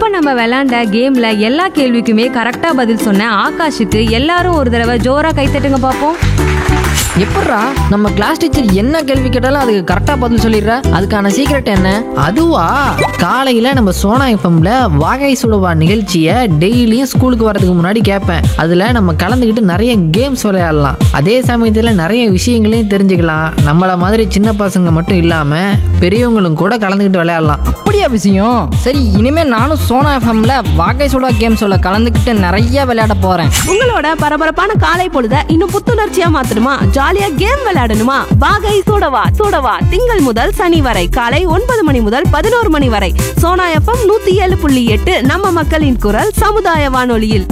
இப்ப நம்ம விளையாண்ட கேம்ல எல்லா கேள்விக்குமே கரெக்டா பதில் சொன்ன ஆகாஷுக்கு எல்லாரும் ஒரு தடவை ஜோரா கைத்தட்டுங்க பாப்போம் எப்பட்றா நம்ம கிளாஸ் டீச்சர் என்ன கேள்வி கேட்டாலும் அதுக்கு கரெக்டாக பதில் சொல்லிடுற அதுக்கான சீக்ரெட் என்ன அதுவா காலையில நம்ம சோனா எஃப்எம்ல வாகை சுடுவா நிகழ்ச்சியை டெய்லியும் ஸ்கூலுக்கு வரதுக்கு முன்னாடி கேட்பேன் அதுல நம்ம கலந்துக்கிட்டு நிறைய கேம்ஸ் விளையாடலாம் அதே சமயத்துல நிறைய விஷயங்களையும் தெரிஞ்சுக்கலாம் நம்மள மாதிரி சின்ன பசங்க மட்டும் இல்லாம பெரியவங்களும் கூட கலந்துக்கிட்டு விளையாடலாம் அப்படியா விஷயம் சரி இனிமே நானும் சோனா எஃப்எம்ல வாகை சுடா கேம்ஸோட கலந்துக்கிட்டு நிறைய விளையாட போறேன் உங்களோட பரபரப்பான காலை பொழுத இன்னும் புத்துணர்ச்சியா மாத்தணுமா ஜாலியா கேம் விளையாடணுமா வாகை சூடவா சூடவா திங்கள் முதல் சனி வரை காலை ஒன்பது மணி முதல் பதினோரு மணி வரை சோனா எஃப்எம் நூத்தி ஏழு புள்ளி எட்டு நம்ம மக்களின் குரல் சமுதாய வானொலியில்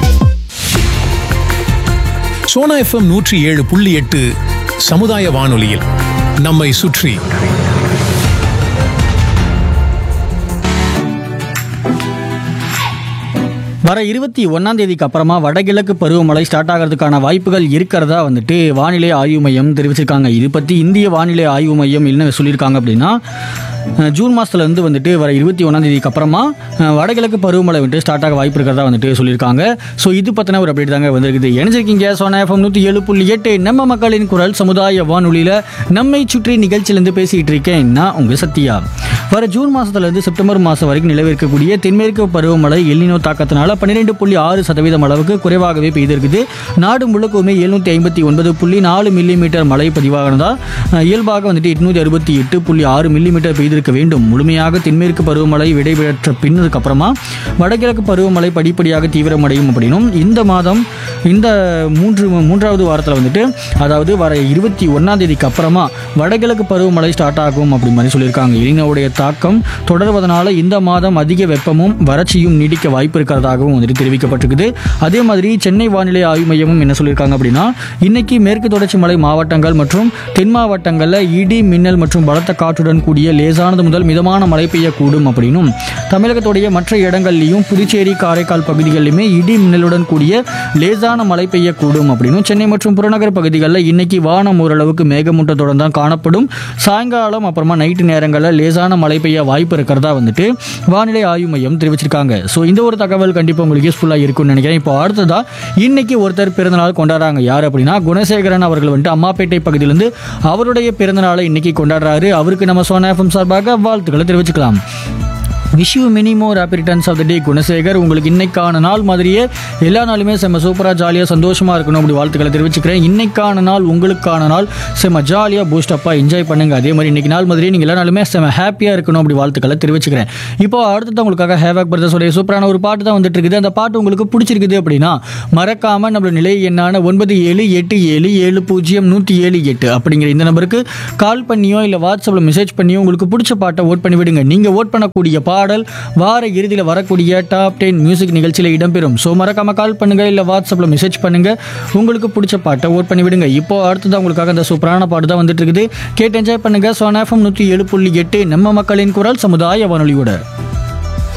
சோனா எஃப்எம் நூற்றி ஏழு புள்ளி எட்டு சமுதாய வானொலியில் நம்மை சுற்றி வர இருபத்தி ஒன்றாம் தேதிக்கு அப்புறமா வடகிழக்கு பருவமழை ஸ்டார்ட் ஆகிறதுக்கான வாய்ப்புகள் இருக்கிறதா வந்துட்டு வானிலை ஆய்வு மையம் தெரிவிச்சிருக்காங்க இது பற்றி இந்திய வானிலை ஆய்வு மையம் என்ன சொல்லியிருக்காங்க அப்படின்னா அஹ், ஜூன் மாதத்துலேருந்து வந்துட்டு வர இருபத்தி ஒன்றாம் தேதிக்கு அப்புறமா அஹ், வடகிழக்கு பருவமழை வந்துட்டு ஸ்டார்ட் ஆக வாய்ப்பு இருக்கிறதா வந்துட்டு சொல்லியிருக்காங்க ஸோ இது பற்றின ஒரு அப்டேட் தாங்க வந்திருக்குது இணைஞ்சிருக்கீங்க சோனா எஃப்எம் நூற்றி ஏழு புள்ளி எட்டு நம்ம மக்களின் குரல் சமுதாய வானொலியில் நம்மை சுற்றி நிகழ்ச்சியிலேருந்து பேசிக்கிட்டு இருக்கேன் நான் உங்கள் சத்யா வர ஜூன் மாதத்துலேருந்து செப்டம்பர் மாதம் வரைக்கும் நிலவிருக்கக்கூடிய தென்மேற்கு பருவமழை எல்லினோ தாக்கத்தினால பன்னிரெண்டு புள்ளி ஆறு சதவீதம் அளவுக்கு குறைவாகவே பெய்திருக்குது நாடு முழுக்கவுமே எழுநூற்றி ஐம்பத்தி ஒன்பது புள்ளி நாலு மில்லிமீட்டர் மழை பதிவாகிறதா அஹ், இயல்பாக வந்துட்டு எட்நூற்றி அறுபத்தி எட்டு புள்ளி ஆறு மில்லிமீட்டர் பெய்திருக்க வேண்டும் முழுமையாக தென்மேற்கு பருவமழை விடைபெற்ற பின்னதுக்கு அப்புறமா வடகிழக்கு பருவமழை படிப்படியாக தீவிரமடையும் அப்படின்னும் இந்த மாதம் இந்த மூன்று மூன்றாவது வாரத்தில் வந்துட்டு அதாவது வர இருபத்தி ஒன்றாம் தேதிக்கு அப்புறமா வடகிழக்கு பருவமழை ஸ்டார்ட் ஆகும் அப்படி மாதிரி சொல்லியிருக்காங்க இலினோவுடைய தாக்கம் தொடர்வதனால இந்த மாதம் அதிக வெப்பமும் வறட்சியும் நீடிக்க வாய்ப்பு இருக்கிறதாகவும் வந்துட்டு தெரிவிக்கப்பட்டிருக்குது அதே மாதிரி சென்னை வானிலை ஆய்வு மையமும் என்ன சொல்லியிருக்காங்க அப்படின்னா இன்னைக்கு மேற்கு தொடர்ச்சி மலை மாவட்டங்கள் மற்றும் தென் மாவட்டங்களில் இடி மின்னல் மற்றும் பலத்த காற்றுடன் கூடிய லேசானது முதல் மிதமான மழை பெய்யக்கூடும் அப்படின்னும் தமிழகத்துடைய மற்ற இடங்கள்லையும் புதுச்சேரி காரைக்கால் பகுதிகளிலுமே இடி மின்னலுடன் கூடிய லேசான மழை பெய்யக்கூடும் அப்படின்னும் சென்னை மற்றும் புறநகர் பகுதிகளில் இன்னைக்கு வானம் ஓரளவுக்கு மேகமூட்டத்துடன் தான் காணப்படும் சாயங்காலம் அப்புறமா நைட்டு நேரங்களில் லேசான மழை பெய்ய வாய்ப்பு இருக்கிறதா வந்துட்டு வானிலை ஆய்வு மையம் தெரிவிச்சிருக்காங்க ஸோ இந்த ஒரு தகவல் கண்டிப்பாக உங்களுக்கு யூஸ்ஃபுல்லாக இருக்கும்னு நினைக்கிறேன் இப்போ அடுத்ததா இன்னைக்கு ஒருத்தர் பிறந்தநாள் கொண்டாடுறாங்க யார் அப்படின்னா குணசேகரன் அவர்கள் வந்துட்டு அம்மாப்பேட்டை பகுதியிலிருந்து அவருடைய பிறந்தநாளை இன்னைக்கு கொண்டாடுறாரு அவருக்கு நம்ம சோனா எஃப்எம் சார்பாக வாழ்த்துக்களை தெரிவிச்சுக்கலாம் wish you many more happy returns of the day Gunasekar உங்களுக்கு இன்னைக்கான நாள் மாதிரியே எல்லா நாளுமே செம்ம சூப்பராக ஜாலியாக சந்தோஷமாக இருக்கணும் அப்படி வாழ்த்துக்களை தெரிவிச்சுக்கிறேன் இன்னைக்கான நாள் உங்களுக்கான நாள் செம்ம ஜாலியாக பூஸ்டப்பாக என்ஜாய் பண்ணுங்க அதே மாதிரி இன்னைக்கு நாள் மாதிரியே நீங்கள் எல்லா நாளுமே செம்ம ஹாப்பியாக இருக்கணும் அப்படி வாழ்த்துக்களை தெரிவிச்சுக்கிறேன் இப்போ அடுத்தது உங்களுக்காக ஹேவாக் பிரதர்ஸோடைய சூப்பரான ஒரு பாட்டு தான் வந்துட்டு இருக்குது அந்த பாட்டு உங்களுக்கு பிடிச்சிருக்குது அப்படின்னா மறக்காம நம்மளோட நிலை எண்ணான ஒன்பது ஏழு எட்டு ஏழு ஏழு பூஜ்ஜியம் நூற்றி ஏழு எட்டு அப்படிங்கிற இந்த நம்பருக்கு கால் பண்ணியோ இல்லை வாட்ஸ்அப்பில் மெசேஜ் பண்ணியோ உங்களுக்கு பிடிச்ச பாட்டை ஓட் பண்ணி விடுங்க நீங்கள் ஓட் பண்ணக்கூடிய பாடல் வார இறுதியில் வரக்கூடிய டாப் டென் மியூசிக் நிகழ்ச்சியில் இடம்பெறும் ஸோ மறக்காம கால் பண்ணுங்க இல்லை வாட்ஸ்அப்பில் மெசேஜ் பண்ணுங்க உங்களுக்கு பிடிச்ச பாட்டை ஓட் பண்ணி விடுங்க இப்போ அடுத்ததான் உங்களுக்காக அந்த சூப்பரான பாட்டு தான் வந்துட்டு இருக்குது கேட்டு என்ஜாய் பண்ணுங்க சோனாஃபம் நூற்றி ஏழு புள்ளி எட்டு நம்ம மக்களின் குரல் சமுதாய வானொலியோட